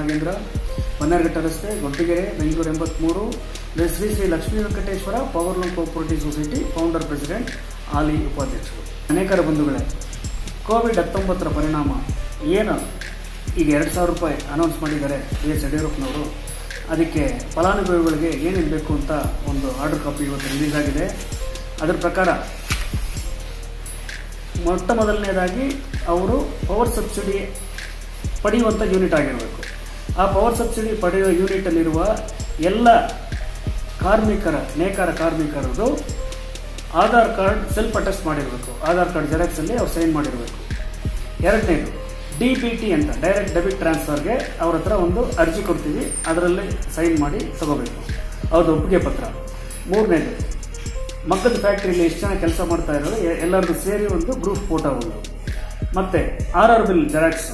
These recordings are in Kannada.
ನಾಗೇಂದ್ರ ಬನ್ನೇರಘಟ್ಟ ರಸ್ತೆ ಗೊಟ್ಟಿಗೆರೆ ಬೆಂಗಳೂರು ಎಂಬತ್ಮೂರು Shri Shri Lakshmi Venkateshwara power loan cooperative society founder president ಹಾಲಿ ಉಪಾಧ್ಯಕ್ಷರು ಅನೇಕರ ಬಂಧುಗಳೇ ಕೋವಿಡ್ ಹತ್ತೊಂಬತ್ತರ ಪರಿಣಾಮ ಏನು ಈಗ ಎರಡು ಸಾವಿರ ರೂಪಾಯಿ ಅನೌನ್ಸ್ ಮಾಡಿದ್ದಾರೆ ಬಿ ಎಸ್ ಯಡಿಯೂರಪ್ಪನವರು ಅದಕ್ಕೆ ಫಲಾನುಭವಿಗಳಿಗೆ ಏನೇನು ಬೇಕು ಅಂತ ಒಂದು ಆರ್ಡರ್ ಕಾಪಿ ಇವತ್ತು ರಿಲೀಸ್ ಆಗಿದೆ ಅದರ ಪ್ರಕಾರ ಮೊಟ್ಟ ಮೊದಲನೇದಾಗಿ ಅವರು ಪವರ್ ಸಬ್ಸಿಡಿ ಪಡೆಯುವಂಥ ಯೂನಿಟ್ ಆಗಿರಬೇಕು ಆ ಪವರ್ ಸಬ್ಸಿಡಿ ಪಡೆಯುವ ಯೂನಿಟಲ್ಲಿರುವ ಎಲ್ಲ ಕಾರ್ಮಿಕರ ನೇಕಾರ ಕಾರ್ಮಿಕರದು ಆಧಾರ್ ಕಾರ್ಡ್ ಸೆಲ್ಫ್ ಅಟೆಸ್ಟ್ ಮಾಡಿರಬೇಕು ಆಧಾರ್ ಕಾರ್ಡ್ ಜೆರಾಕ್ಸಲ್ಲಿ ಅವ್ರು ಸೈನ್ ಮಾಡಿರಬೇಕು ಎರಡನೇದು ಡಿ ಬಿ ಟಿ ಅಂತ ಡೈರೆಕ್ಟ್ ಡೆಬಿಟ್ ಟ್ರಾನ್ಸ್ಫರ್ಗೆ ಅವ್ರ ಹತ್ರ ಒಂದು ಅರ್ಜಿ ಕೊಡ್ತೀವಿ ಅದರಲ್ಲಿ ಸೈನ್ ಮಾಡಿ ತಗೋಬೇಕು ಅವ್ರದ್ದು ಒಪ್ಪಿಗೆ ಪತ್ರ ಮೂರನೇದು ಮಕ್ಕದ ಫ್ಯಾಕ್ಟ್ರಿಯಲ್ಲಿ ಎಷ್ಟು ಜನ ಕೆಲಸ ಮಾಡ್ತಾ ಇರೋದು ಎ- ಎಲ್ಲರದ್ದು ಸೇರಿ ಒಂದು ಗ್ರೂಪ್ ಫೋಟೋ ಒಂದು ಮತ್ತು ಆರ್ ಆರ್ ಬಿಲ್ ಜೆರಾಕ್ಸ್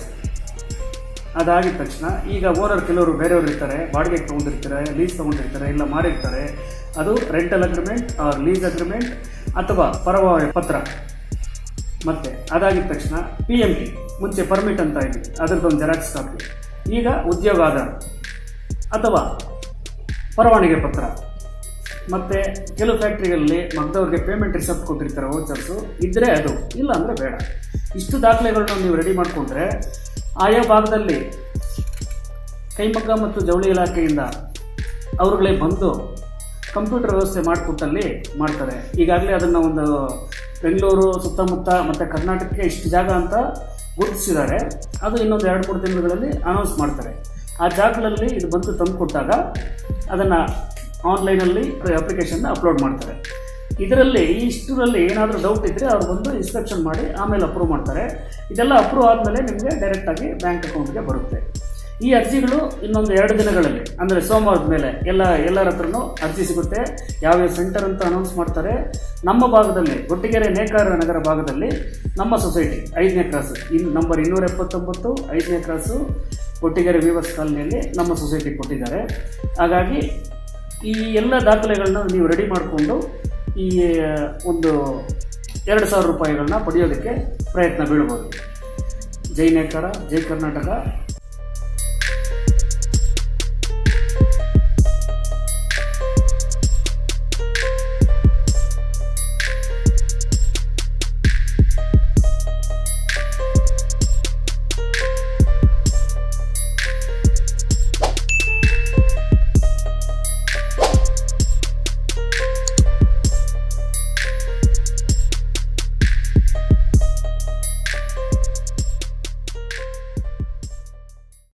ಅದಾಗಿದ ತಕ್ಷಣ ಈಗ ಓನರ್ ಕೆಲವರು ಬೇರೆಯವರು ಇರ್ತಾರೆ ಬಾಡಿಗೆ ತೊಗೊಂಡಿರ್ತಾರೆ ಲೀಸ್ ತೊಗೊಂಡಿರ್ತಾರೆ ಇಲ್ಲ ಮಾರಿರ್ತಾರೆ ಅದು rental agreement or lease agreement ಅಥವಾ ಪರವಾಯ ಪತ್ರ ಮತ್ತೆ ಅದಾಗಿದ ತಕ್ಷಣ ಪಿ ಎಂ ಟಿ ಮುಂಚೆ ಪರ್ಮಿಟ್ ಅಂತ ಇದೆ ಅದರದ್ದೊಂದು ಜೆರಾಕ್ಸ್ ಕಾಪಿ ಈಗ ಉದ್ಯೋಗ ಆಧಾರ್ ಅಥವಾ ಪರವಾನಗಿ ಪತ್ರ ಮತ್ತೆ ಕೆಲವು ಫ್ಯಾಕ್ಟ್ರಿಗಳಲ್ಲಿ ಮಗ್ದವ್ರಿಗೆ ಪೇಮೆಂಟ್ ರಿಸಪ್ಟ್ ಕೊಟ್ಟಿರ್ತಾರೆ ವೋಚರ್ಸು ಇದ್ರೆ ಅದು ಇಲ್ಲ ಅಂದರೆ ಬೇಡ ಇಷ್ಟು ದಾಖಲೆಗಳನ್ನ ನೀವು ರೆಡಿ ಮಾಡಿಕೊಂಡ್ರೆ ಆಯಾ ಭಾಗದಲ್ಲಿ ಕೈಮಗ್ಗ ಮತ್ತು ಜವಳಿ ಇಲಾಖೆಯಿಂದ ಅವರುಗಳೇ ಬಂದು ಕಂಪ್ಯೂಟರ್ ವ್ಯವಸ್ಥೆ ಮಾಡಿಕೊಟ್ಟಲ್ಲಿ ಮಾಡ್ತಾರೆ ಈಗಾಗಲೇ ಅದನ್ನು ಒಂದು ಬೆಂಗಳೂರು ಸುತ್ತಮುತ್ತ ಮತ್ತು ಕರ್ನಾಟಕಕ್ಕೆ ಇಷ್ಟು ಜಾಗ ಅಂತ ಗುರುತಿಸಿದ್ದಾರೆ ಅದು ಇನ್ನೊಂದು ಎರಡು ಮೂರು ತಿಂಗಳುಗಳಲ್ಲಿ ಅನೌನ್ಸ್ ಮಾಡ್ತಾರೆ ಆ ಜಾಗಗಳಲ್ಲಿ ಇದು ಬಂದು ತಂದು ಕೊಟ್ಟಾಗ ಅದನ್ನು ಆನ್ಲೈನಲ್ಲಿ ಅಪ್ಲಿಕೇಶನ್ನ ಅಪ್ಲೋಡ್ ಮಾಡ್ತಾರೆ ಇದರಲ್ಲಿ ಈ ಇಷ್ಟರಲ್ಲಿ ಏನಾದರೂ ಡೌಟ್ ಇದ್ದರೆ ಅವ್ರು ಬಂದು ಇನ್ಸ್ಪೆಕ್ಷನ್ ಮಾಡಿ ಆಮೇಲೆ ಅಪ್ರೂವ್ ಮಾಡ್ತಾರೆ ಇದೆಲ್ಲ ಅಪ್ರೂವ್ ಆದಮೇಲೆ ನಿಮಗೆ ಡೈರೆಕ್ಟಾಗಿ ಬ್ಯಾಂಕ್ ಅಕೌಂಟ್ಗೆ ಬರುತ್ತೆ ಈ ಅರ್ಜಿಗಳು ಇನ್ನೊಂದು ಎರಡು ದಿನಗಳಲ್ಲಿ ಅಂದರೆ ಸೋಮವಾರದ ಮೇಲೆ ಎಲ್ಲ ಎಲ್ಲರ ಹತ್ರನೂ ಅರ್ಜಿ ಸಿಗುತ್ತೆ ಯಾವ್ಯಾವ ಸೆಂಟರ್ ಅಂತ ಅನೌನ್ಸ್ ಮಾಡ್ತಾರೆ ನಮ್ಮ ಭಾಗದಲ್ಲಿ ಗೊಟ್ಟಿಗೆರೆ ನೇಕಾರ ನಗರ ಭಾಗದಲ್ಲಿ ನಮ್ಮ ಸೊಸೈಟಿ ಐದನೇ ಕ್ರಾಸು ಇನ್ ನಂಬರ್ ಇನ್ನೂರ ಎಪ್ಪತ್ತೊಂಬತ್ತು ಐದನೇ ಕ್ರಾಸು ಕೊಟ್ಟಿಗೆರೆ ವಿವರ್ಸ್ ಕಾಲನಿಯಲ್ಲಿ ನಮ್ಮ ಸೊಸೈಟಿ ಕೊಟ್ಟಿದ್ದಾರೆ ಹಾಗಾಗಿ ಈ ಎಲ್ಲ ದಾಖಲೆಗಳನ್ನ ನೀವು ರೆಡಿ ಮಾಡಿಕೊಂಡು ಈ ಒಂದು ಎರಡು ಸಾವಿರ ರೂಪಾಯಿಗಳನ್ನ ಪಡೆಯೋದಕ್ಕೆ ಪ್ರಯತ್ನ ಬೀಳ್ಬೋದು ಜೈ ನೇಕಾರ ಜೈ ಕರ್ನಾಟಕ